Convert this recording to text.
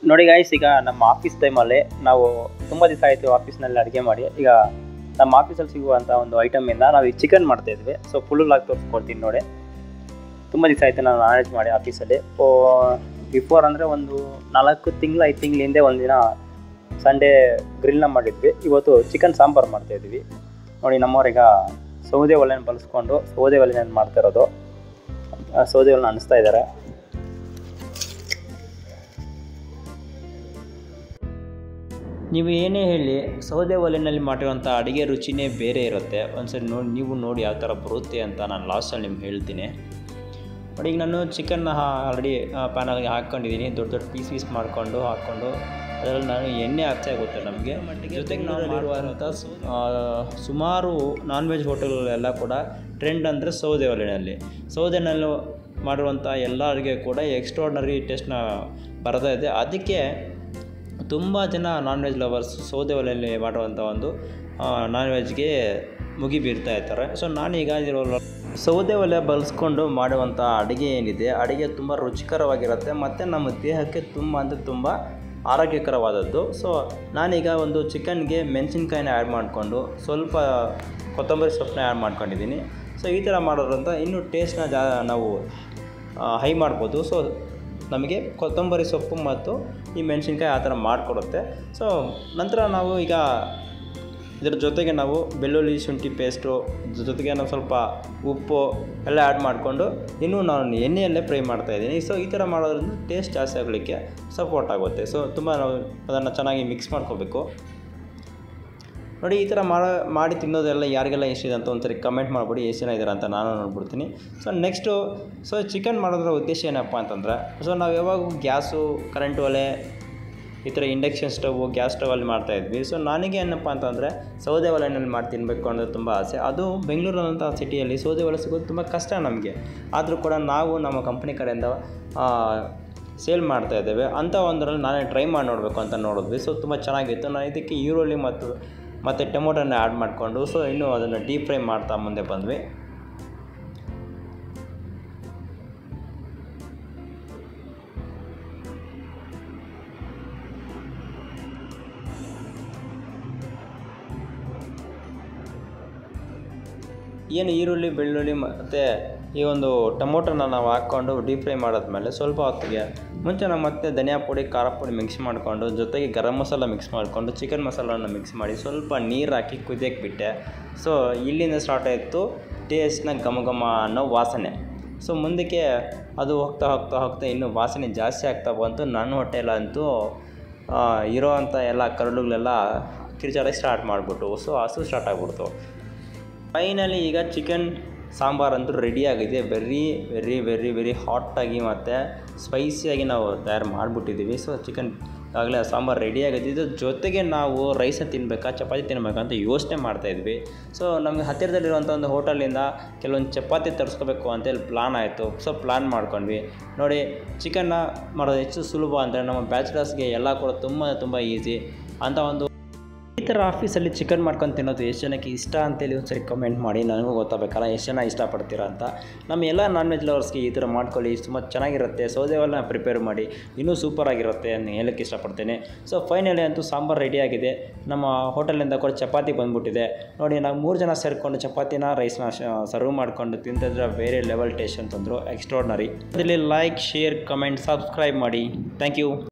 ನೋಡಿ ಗಾಯ್ಸ್ ಈಗ ನಮ್ಮ ಆಫೀಸ್ ಟೈಮಲ್ಲಿ ನಾವು ತುಂಬ ದಿವಸ ಆಯಿತು ಆಫೀಸ್ನಲ್ಲಿ ಅಡುಗೆ ಮಾಡಿ ಈಗ ನಮ್ಮ ಆಫೀಸಲ್ಲಿ ಸಿಗುವಂಥ ಒಂದು ಐಟಮಿಂದ ನಾವು ಈಗ ಚಿಕನ್ ಮಾಡ್ತಾಯಿದ್ವಿ ಸೊ ಫುಲ್ ಆಗಿ ತೋರಿಸ್ಕೊಡ್ತೀನಿ ನೋಡಿ ತುಂಬ ದಿವಸ ಆಯಿತು ನಾನು ನಾನ್ ವೆಜ್ ಮಾಡಿ ಆಫೀಸಲ್ಲಿ ಓ ಬಿಫೋರ್ ಅಂದರೆ ಒಂದು ನಾಲ್ಕು ತಿಂಗಳು ಐದು ತಿಂಗಳ ಹಿಂದೆ ಒಂದಿನ ಸಂಡೇ ಗ್ರಿಲ್ನ ಮಾಡಿದ್ವಿ ಇವತ್ತು ಚಿಕನ್ ಸಾಂಬಾರು ಮಾಡ್ತಾಯಿದ್ವಿ ನೋಡಿ ನಮ್ಮವ್ರೀಗ ಸೌದೆ ಒಲೆನ ಬಳಸ್ಕೊಂಡು ಸೌದೆ ಒಲೆನ ಮಾಡ್ತಾ ಇರೋದು ಆ ಸೌದೆ ಒಲೆನ ಅನಿಸ್ತಾ ಇದ್ದಾರೆ ನೀವು ಏನೇ ಹೇಳಿ ಸೌದೆ ಒಲೆಯಲ್ಲಿ ಮಾಡಿರುವಂಥ ಅಡುಗೆ ರುಚಿನೇ ಬೇರೆ ಇರುತ್ತೆ ಒಂದ್ಸರಿ ನೋಡಿ ನೀವು ನೋಡಿ ಯಾವ ಥರ ಬರುತ್ತೆ ಅಂತ ನಾನು ಲಾಸ್ಟಲ್ಲಿ ನಿಮ್ಗೆ ಹೇಳ್ತೀನಿ ನೋಡಿ ಈಗ ನಾನು ಚಿಕನ್ನ ಆಲ್ರೆಡಿ ಪ್ಯಾನಲ್ಲಿ ಹಾಕ್ಕೊಂಡಿದ್ದೀನಿ ದೊಡ್ಡ ದೊಡ್ಡ ಪೀಸ್ ಪೀಸ್ ಮಾಡಿಕೊಂಡು ಹಾಕ್ಕೊಂಡು ಅದರಲ್ಲಿ ನಾನು ಎಣ್ಣೆ ಹಾಕ್ತಾ ಗೊತ್ತೆ ನಮಗೆ ಜೊತೆಗೆ ನಾವು ಮಾಡುವಂಥ ಸುಮಾರು ನಾನ್ ವೆಜ್ ಹೋಟೆಲ್ಗಳೆಲ್ಲ ಕೂಡ ಟ್ರೆಂಡ್ ಅಂದರೆ ಸೌದೆ ಒಲೆಯಲ್ಲಿ ಸೌದೆನಲ್ಲಿ ಮಾಡಿರುವಂಥ ಎಲ್ಲ ಅಡುಗೆ ಕೂಡ ಎಕ್ಸ್ಟ್ರಾರ್ಡ್ನರಿ ಟೇಸ್ಟ್ನ ಬರ್ತಾ ಇದೆ ಅದಕ್ಕೆ ತುಂಬ ಜನ ನಾನ್ ವೆಜ್ ಲವರ್ಸ್ ಸೌದೆ ಒಲೆಯಲ್ಲಿ ಮಾಡುವಂಥ ಒಂದು ನಾನ್ ವೆಜ್ಗೆ ಮುಗಿ ಬೀರ್ತಾ ಇರ್ತಾರೆ ಸೊ ನಾನೀಗ ಇರೋ ಸೌದೆ ಒಲೆ ಬಳಸ್ಕೊಂಡು ಮಾಡುವಂಥ ಅಡುಗೆ ಏನಿದೆ ಅಡುಗೆ ತುಂಬ ರುಚಿಕರವಾಗಿರುತ್ತೆ ಮತ್ತು ನಮ್ಮ ದೇಹಕ್ಕೆ ತುಂಬ ಅಂದರೆ ತುಂಬ ಆರೋಗ್ಯಕರವಾದದ್ದು ಸೊ ನಾನೀಗ ಒಂದು ಚಿಕನ್ಗೆ ಮೆಣಸಿನ್ಕಾಯಿನ ಆ್ಯಡ್ ಮಾಡಿಕೊಂಡು ಸ್ವಲ್ಪ ಕೊತ್ತಂಬರಿ ಸೊಪ್ಪನ್ನ ಆ್ಯಡ್ ಮಾಡ್ಕೊಂಡಿದ್ದೀನಿ ಸೊ ಈ ಥರ ಮಾಡೋದ್ರಿಂದ ಇನ್ನೂ ಟೇಸ್ಟ್ನ ಜಾ ನಾವು ಹೈ ಮಾಡ್ಬೋದು ಸೊ ನಮಗೆ ಕೊತ್ತಂಬರಿ ಸೊಪ್ಪು ಮತ್ತು ಈ ಮೆಣಸಿನ್ಕಾಯಿ ಆ ಥರ ಮಾಡಿಕೊಡುತ್ತೆ ಸೊ ನಂತರ ನಾವು ಈಗ ಇದರ ಜೊತೆಗೆ ನಾವು ಬೆಳ್ಳುಳ್ಳಿ ಶುಂಠಿ ಪೇಸ್ಟು ಜೊತೆಗೆ ನಾವು ಸ್ವಲ್ಪ ಉಪ್ಪು ಎಲ್ಲ ಆ್ಯಡ್ ಮಾಡಿಕೊಂಡು ಇನ್ನೂ ನಾನು ಎಣ್ಣೆಯಲ್ಲೇ ಫ್ರೈ ಮಾಡ್ತಾಯಿದ್ದೀನಿ ಸೊ ಈ ಥರ ಮಾಡೋದ್ರಿಂದ ಟೇಸ್ಟ್ ಜಾಸ್ತಿ ಆಗಲಿಕ್ಕೆ ಸಪೋರ್ಟ್ ಆಗುತ್ತೆ ಸೊ ತುಂಬ ನಾವು ಅದನ್ನು ಚೆನ್ನಾಗಿ ಮಿಕ್ಸ್ ಮಾಡ್ಕೋಬೇಕು ನೋಡಿ ಈ ಥರ ಮಾಡೋ ಮಾಡಿ ತಿನ್ನೋದೆಲ್ಲ ಯಾರಿಗೆಲ್ಲ ಎಷ್ಟಿದೆ ಅಂತ ಒಂದ್ಸರಿ ಕಮೆಂಟ್ ಮಾಡಿಬಿಡಿ ಎಷ್ಟು ಜನ ಇದ್ದಾರೆ ಅಂತ ನಾನು ನೋಡ್ಬಿಡ್ತೀನಿ ಸೊ ನೆಕ್ಸ್ಟು ಸೊ ಚಿಕನ್ ಮಾಡೋದ್ರ ಉದ್ದೇಶ ಏನಪ್ಪ ಅಂತಂದರೆ ಸೊ ನಾವು ಯಾವಾಗ ಗ್ಯಾಸು ಕರೆಂಟ್ ಒಲೆ ಈ ಥರ ಇಂಡಕ್ಷನ್ ಸ್ಟವ್ ಗ್ಯಾಸ್ ಸ್ಟವಲ್ಲಿ ಮಾಡ್ತಾಯಿದ್ವಿ ಸೊ ನನಗೆ ಏನಪ್ಪ ಅಂತಂದರೆ ಸೌದೆ ಒಲೆಯಲ್ಲಿ ಮಾಡಿ ತಿನ್ನಬೇಕು ಅನ್ನೋದು ತುಂಬ ಆಸೆ ಅದು ಬೆಂಗಳೂರಿನಂಥ ಸಿಟಿಯಲ್ಲಿ ಸೌದೆ ಒಲೆ ಸಿಗೋದು ತುಂಬ ಕಷ್ಟ ನಮಗೆ ಆದರೂ ಕೂಡ ನಾವು ನಮ್ಮ ಕಂಪ್ನಿ ಕಡೆಯಿಂದ ಸೇಲ್ ಮಾಡ್ತಾ ಇದ್ದೇವೆ ಅಂಥ ಒಂದರಲ್ಲಿ ನಾನೇ ಟ್ರೈ ಮಾಡಿ ನೋಡಬೇಕು ಅಂತ ನೋಡಿದ್ವಿ ಸೊ ತುಂಬ ಚೆನ್ನಾಗಿತ್ತು ನಾನು ಇದಕ್ಕೆ ಈರುಳ್ಳಿ ಮತ್ತು ಮತ್ತು ಟೊಮೊಟೊನ ಆ್ಯಡ್ ಮಾಡಿಕೊಂಡು ಸೊ ಇನ್ನೂ ಅದನ್ನು ಡೀಪ್ ಫ್ರೈ ಮಾಡ್ತಾ ಮುಂದೆ ಬಂದ್ವಿ ಏನು ಈರುಳ್ಳಿ ಬೆಳ್ಳುಳ್ಳಿ ಮತ್ತು ಈ ಒಂದು ಟೊಮೊಟೊನ ನಾವು ಹಾಕ್ಕೊಂಡು ಡೀಪ್ ಫ್ರೈ ಮಾಡಾದ್ಮೇಲೆ ಸ್ವಲ್ಪ ಹೊತ್ತಿಗೆ ಮುಂಚೆ ನಾವು ಮತ್ತೆ ಧನಿಯಾ ಪುಡಿ ಖಾರ ಪುಡಿ ಮಿಕ್ಸ್ ಮಾಡಿಕೊಂಡು ಜೊತೆಗೆ ಗರಂ ಮಸಾಲ ಮಿಕ್ಸ್ ಮಾಡಿಕೊಂಡು ಚಿಕನ್ ಮಸಾಲನ ಮಿಕ್ಸ್ ಮಾಡಿ ಸ್ವಲ್ಪ ನೀರು ಹಾಕಿ ಕುದಿಯಕ್ಕೆ ಬಿಟ್ಟೆ ಸೊ ಇಲ್ಲಿಂದ ಸ್ಟಾರ್ಟ್ ಆಯಿತು ಟೇಸ್ಟ್ನ ಘಮ ಘಮ ಅನ್ನೋ ವಾಸನೆ ಸೊ ಮುಂದಕ್ಕೆ ಅದು ಹೋಗ್ತಾ ಹೋಗ್ತಾ ಹೋಗ್ತಾ ಇನ್ನೂ ವಾಸನೆ ಜಾಸ್ತಿ ಆಗ್ತಾ ಬಂತು ನನ್ನ ಹೊಟ್ಟೆಲಂತೂ ಇರೋ ಅಂಥ ಎಲ್ಲ ಕರಳುಗಳೆಲ್ಲ ಕಿರ್ಚಾಡಕ್ಕೆ ಸ್ಟಾರ್ಟ್ ಮಾಡಿಬಿಟ್ಟು ಸೊ ಹಸು ಸ್ಟಾರ್ಟ್ ಆಗಿಬಿಡ್ತು ಫೈನಲಿ ಈಗ ಚಿಕನ್ ಸಾಂಬಾರು ಅಂತೂ ರೆಡಿಯಾಗಿದೆ ವೆರಿ ವೆರಿ ವೆರಿ ವೆರಿ ಹಾಟಾಗಿ ಮತ್ತು ಸ್ಪೈಸಿಯಾಗಿ ನಾವು ತಯಾರು ಮಾಡಿಬಿಟ್ಟಿದ್ದೀವಿ ಸೊ ಚಿಕನ್ ಆಗಲೇ ಸಾಂಬಾರು ರೆಡಿಯಾಗಿದೆ ಇದ್ರ ಜೊತೆಗೆ ನಾವು ರೈಸನ್ನ ತಿನ್ನಬೇಕಾ ಚಪಾತಿ ತಿನ್ನಬೇಕಾ ಅಂತ ಯೋಚನೆ ಮಾಡ್ತಾಯಿದ್ವಿ ಸೊ ನಮಗೆ ಹತ್ತಿರದಲ್ಲಿರುವಂಥ ಒಂದು ಹೋಟೆಲಿಂದ ಕೆಲವೊಂದು ಚಪಾತಿ ತರಿಸ್ಕೋಬೇಕು ಅಂತೇಳಿ ಪ್ಲಾನ್ ಆಯಿತು ಸೊ ಪ್ಲಾನ್ ಮಾಡ್ಕೊಂಡ್ವಿ ನೋಡಿ ಚಿಕನ್ನ ಮಾಡೋದು ಹೆಚ್ಚು ಸುಲಭ ಅಂದರೆ ನಮ್ಮ ಬ್ಯಾಚುಲರ್ಸ್ಗೆ ಎಲ್ಲ ಕೂಡ ತುಂಬ ತುಂಬ ಈಸಿ ಅಂತ ಒಂದು ಈ ಥರ ಆಫೀಸಲ್ಲಿ ಚಿಕನ್ ಮಾಡ್ಕೊಂಡು ತಿನ್ನೋದು ಎಷ್ಟು ಜನಕ್ಕೆ ಇಷ್ಟ ಅಂತೇಳಿ ಒಂದು ಸರಿ ಕಮೆಂಟ್ ಮಾಡಿ ನನಗೂ ಗೊತ್ತಾಗಬೇಕಲ್ಲ ಎಷ್ಟು ಜನ ಇಷ್ಟಪಡ್ತೀರಾ ಅಂತ ನಮ್ಮ ಎಲ್ಲ ನಾನ್ ವೆಜ್ ಲವರ್ಸ್ಗೆ ಈ ಥರ ಮಾಡ್ಕೊಳ್ಳಿ ತುಂಬ ಚೆನ್ನಾಗಿರುತ್ತೆ ಸೌದೆ ಒಲೆನ ಪ್ರಿಪೇರ್ ಮಾಡಿ ಇನ್ನೂ ಸೂಪರ್ ಆಗಿರುತ್ತೆ ಅಂತ ಹೇಳಕ್ಕೆ ಇಷ್ಟಪಡ್ತೇನೆ ಸೊ ಫೈನಲಿ ಅಂತೂ ಸಾಂಬಾರು ರೆಡಿಯಾಗಿದೆ ನಮ್ಮ ಹೋಟೆಲಿಂದ ಕೂಡ ಚಪಾತಿ ಬಂದ್ಬಿಟ್ಟಿದೆ ನೋಡಿ ನಾವು ಮೂರು ಜನ ಸೇರಿಕೊಂಡು ಚಪಾತಿನ ರೈಸ್ನ ಸರ್ವ್ ಮಾಡ್ಕೊಂಡು ತಿಂತಿದ್ರೆ ಬೇರೆ ಲೆವೆಲ್ ಟೇಸ್ಟ್ ಅಂತಂದರು ಎಕ್ಸ್ಟ್ರಾರ್ಡ್ನರಿ ಅದರಲ್ಲಿ ಲೈಕ್ ಶೇರ್ ಕಮೆಂಟ್ ಸಬ್ಸ್ಕ್ರೈಬ್ ಮಾಡಿ ಥ್ಯಾಂಕ್ ಯು